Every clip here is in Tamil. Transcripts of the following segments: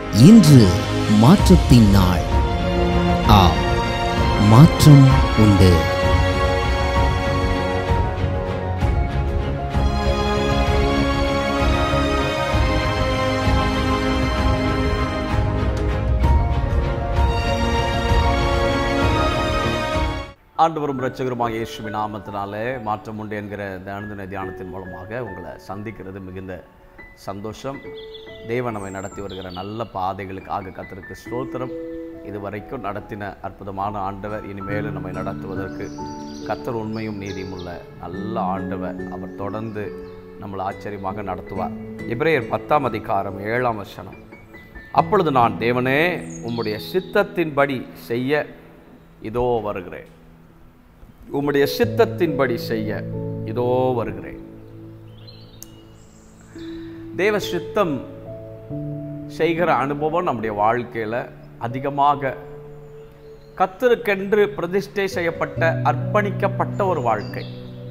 இன்று மாற்றத்தின் நாள் ஆ மாற்றம் உண்டு ஆண்டவரும் இரட்சகருமாக இயேசுவின் நாமத்தினாலே மாற்றம் உண்டு என்கிற இந்த அனுதின தியானத்தின் மூலமாக உங்களை சந்திக்கிறது மிகுந்த சந்தோஷம் தேவன் நம்மை நடத்தி வருகிற நல்ல பாதைகளுக்காக கத்திருக்கு ஸ்தோத்திரம் இதுவரைக்கும் நடத்தின அற்புதமான ஆண்டவர் இனிமேலும் நம்மை நடத்துவதற்கு கத்தர் உண்மையும் நீதியும் உள்ள நல்ல ஆண்டவர் அவர் தொடர்ந்து நம்மளை ஆச்சரியமாக நடத்துவார் எபிரேயர் பத்தாம் அதிகாரம் ஏழாம் வசனம் அப்பொழுது நான் தேவனே உம்முடைய சித்தத்தின்படி செய்ய இதோ வருகிறேன் உம்முடைய சித்தத்தின்படி செய்ய இதோ வருகிறேன் தேவ சித்தம் செய்கிற அனுபவம் நம்முடைய வாழ்க்கையில அதிகமாக கத்தருக்கென்று பிரதிஷ்டை செய்யப்பட்ட அர்ப்பணிக்கப்பட்ட ஒரு வாழ்க்கை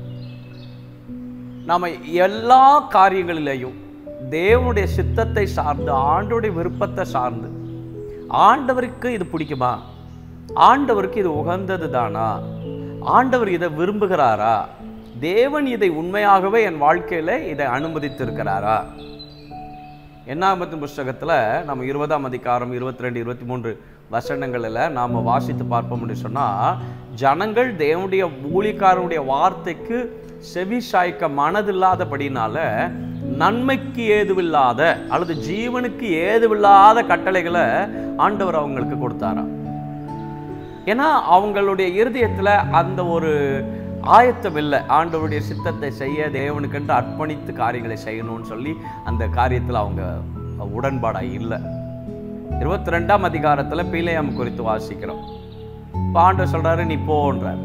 நாம எல்லா காரியங்களிலேயும் தேவனுடைய சித்தத்தை சார்ந்து ஆண்டோடைய விருப்பத்தை சார்ந்து ஆண்டவருக்கு இது பிடிக்குமா ஆண்டவருக்கு இது உகந்தது தானா ஆண்டவர் இதை விரும்புகிறாரா தேவன் இதை உண்மையாகவே என் வாழ்க்கையில இதை அனுமதித்திருக்கிறாரா என்னாமத்தின் புஸ்தகத்துல நம்ம இருபதாம் அதிகாரம் இருபத்தி ரெண்டு இருபத்தி மூன்று வசனங்களில் நாம் வாசித்து பார்ப்போம் என்று சொன்னா ஜனங்கள் தேவனுடைய ஊழிக்காரனுடைய வார்த்தைக்கு செவி சாய்க்க மனதில்லாதபடினால நன்மைக்கு ஏதுவில்லாத அல்லது ஜீவனுக்கு ஏதுவில்லாத கட்டளைகளை ஆண்டவர் அவங்களுக்கு கொடுத்தாராம் ஏன்னா அவங்களுடைய இருதயத்துல அந்த ஒரு ஆயத்தம் இல்லை ஆண்டவருடைய சித்தத்தை செய்ய தேவனுக்கென்று அர்ப்பணித்து காரியங்களை செய்யணும்னு சொல்லி அந்த காரியத்தில் அவங்க உடன்பாடா இல்லை இருபத்தி ரெண்டாம் அதிகாரத்துல பீலையாம் குறித்து வாசிக்கிறோம் இப்போ ஆண்டவர் சொல்றாரு நீ போன்றார்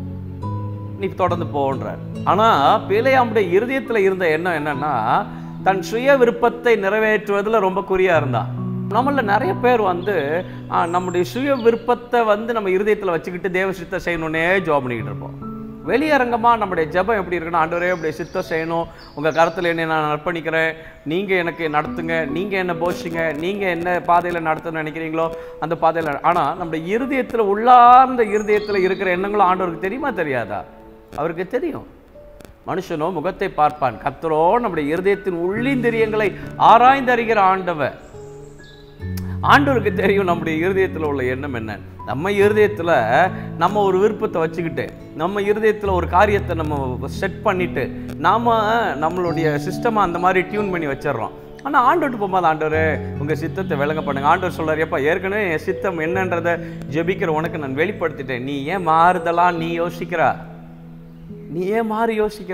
நீ தொடர்ந்து போன்றார் ஆனா பீலையாமுடைய இருதயத்துல இருந்த எண்ணம் என்னன்னா தன் சுய விருப்பத்தை நிறைவேற்றுவதில் ரொம்ப குறியா இருந்தான் நம்மள நிறைய பேர் வந்து ஆ, நம்முடைய சுய விருப்பத்தை வந்து நம்ம இருதயத்தில் வச்சுக்கிட்டு தேவ சித்தம் செய்யணுன்னே ஜோப் பண்ணிக்கிட்டு இருப்போம் வெளியரங்கமாக நம்முடைய ஜெபம் எப்படி இருக்குன்னா ஆண்டவரே அப்படி சித்தம் செய்யணும் உங்கள் கருத்தில் என்னை நான் அர்ப்பணிக்கிறேன் நீங்கள் எனக்கு நடத்துங்க நீங்கள் என்ன போஷிங்க நீங்கள் என்ன பாதையில் நடத்தணும்னு நினைக்கிறீங்களோ அந்த பாதையில் ஆனால் நம்முடைய இருதயத்தில் உள்ளார்ந்த இருதயத்தில் இருக்கிற எண்ணங்களும் ஆண்டவருக்கு தெரியுமா தெரியாதா அவருக்கு தெரியும் மனுஷனோ முகத்தை பார்ப்பான் கத்தரோ நம்முடைய இருதயத்தின் உள்ளிந்திரியங்களை ஆராய்ந்தறிகிற ஆண்டவர் ஆண்டவருக்கு தெரியும் நம்முடைய இருதயத்தில் உள்ள எண்ணம் என்ன நம்ம இருதயத்தில் நம்ம ஒரு விருப்பத்தை வச்சுக்கிட்டு நம்ம இருதயத்தில் ஒரு காரியத்தை நம்ம செட் பண்ணிட்டு நாம நம்மளுடைய சிஸ்டமை அந்த மாதிரி டியூன் பண்ணி வச்சிடுறோம் ஆனால் ஆண்டவர்கிட்ட போகும்போது ஆண்டவரே உங்கள் சித்தத்தை விளங்க பண்ணுங்க ஆண்டவர் சொல்றாரு எப்பா ஏற்கனவே என் சித்தம் என்னன்றதை ஜெபிக்கிற உனக்கு நான் வெளிப்படுத்திட்டேன் நீ ஏன் மாறுதலாம் நீ யோசிக்கிற நீ ஏன் மாறி யோசிக்கிற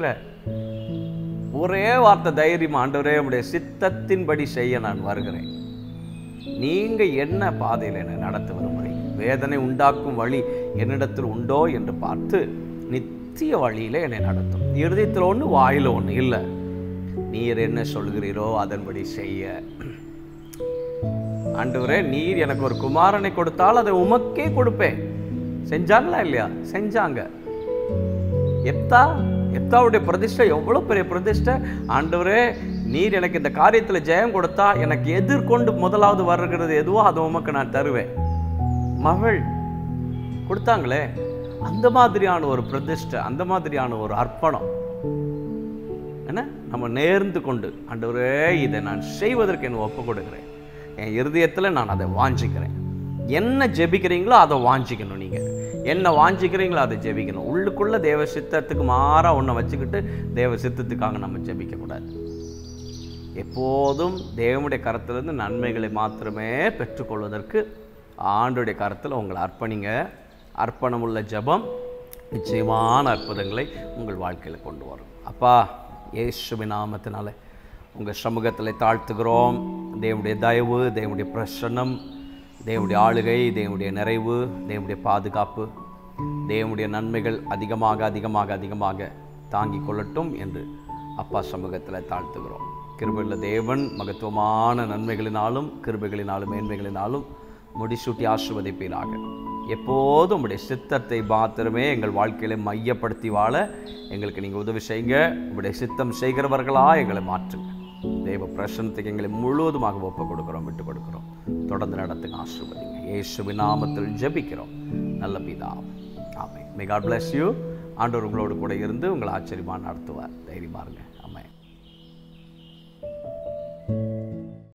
ஒரே வார்த்தை தைரியம் ஆண்டவரே உடைய சித்தத்தின்படி செய்ய நான் வருகிறேன் நீங்க என்ன பாதையில் என்னை நடத்த விரும்புறீங்க வேதனை உண்டாக்கும் வழி என்னிடத்தில் உண்டோ என்று பார்த்து நித்திய வழியில என்னை நடத்தும் இருதயத்தில் ஒன்று வாயில ஒன்று இல்லை நீர் என்ன சொல்கிறீரோ அதன்படி செய்ய ஆண்டவரே நீர் எனக்கு ஒரு குமாரனை கொடுத்தால் அதை உமக்கே கொடுப்பேன் செஞ்சாங்களா இல்லையா செஞ்சாங்க எப்தா எப்தாவுடைய பிரதிஷ்டை எவ்வளோ பெரிய பிரதிஷ்டை ஆண்டவரே நீர் எனக்கு இந்த காரியத்தில் ஜெயம் கொடுத்தா எனக்கு எதிர்கொண்டு முதலாவது வருகிறது எதுவோ அதை உமக்கு நான் தருவேன் மகள் கொடுத்தாங்களே அந்த மாதிரியான ஒரு பிரதிஷ்டை அந்த மாதிரியான ஒரு அர்ப்பணம் என்ன நம்ம நேர்ந்து கொண்டு ஆண்டவரே இதை நான் செய்வதற்கு என்ன ஒப்பு கொடுக்கிறேன் என் இருதயத்தில் நான் அதை வாஞ்சிக்கிறேன் என்ன ஜெபிக்கிறீங்களோ அதை வாஞ்சிக்கணும் நீங்கள் என்ன வாஞ்சிக்கிறீங்களோ அதை ஜெபிக்கணும் உள்ளுக்குள்ள தேவ சித்தத்துக்கு மாறா ஒன்றை வச்சுக்கிட்டு தேவ சித்தத்துக்காக நம்ம ஜெபிக்கக்கூடாது எப்போதும் தேவனுடைய கரத்திலிருந்து நன்மைகளை மாத்திரமே பெற்றுக்கொள்வதற்கு ஆண்டுடைய கரத்தில் உங்களை அர்ப்பணிங்க அர்ப்பணமுள்ள ஜெபம் நிச்சயமான அற்புதங்களை உங்கள் வாழ்க்கையில் கொண்டு வரும் அப்பா இயேசுவின் நாமத்தினால உங்கள் சமூகத்தில் தாழ்த்துகிறோம் தேவனுடைய தயவு தேவனுடைய பிரசன்னம் தேவனுடைய ஆளுகை தேவனுடைய நிறைவு தேவனுடைய பாதுகாப்பு தேவனுடைய நன்மைகள் அதிகமாக அதிகமாக அதிகமாக தாங்கிக் கொள்ளட்டும் என்று அப்பா சமூகத்தில் தாழ்த்துகிறோம் கிருபையுள்ள தேவன் மகத்துவமான நன்மைகளினாலும் கிருபைகளினாலும் மேன்மைகளினாலும் முடிசூட்டி ஆசிர்வதிப்பீராக எப்போதும் உங்களுடைய சித்தத்தை மாத்திரமே எங்கள் வாழ்க்கையில மையப்படுத்தி வாழ எங்களுக்கு நீங்கள் உதவி செய்யுங்க உங்களுடைய சித்தம் செய்கிறவர்களா எங்களை மாற்றுங்க தெய்வ பிரசனத்துக்கு எங்களை முழுவதுமாக ஒப்பு கொடுக்குறோம் விட்டு கொடுக்குறோம் தொடர்ந்து நடத்துங்க ஆசீர்வதிங்க இயேசுவின் நாமத்தில் ஜெபிக்கிறோம் நல்ல பிதா ஆமென் மே காட் bless யூ ஆண்டவர் உங்களோடு கூட இருந்து உங்களை ஆச்சரியமாக நடத்துவார் தைரியமா இருங்க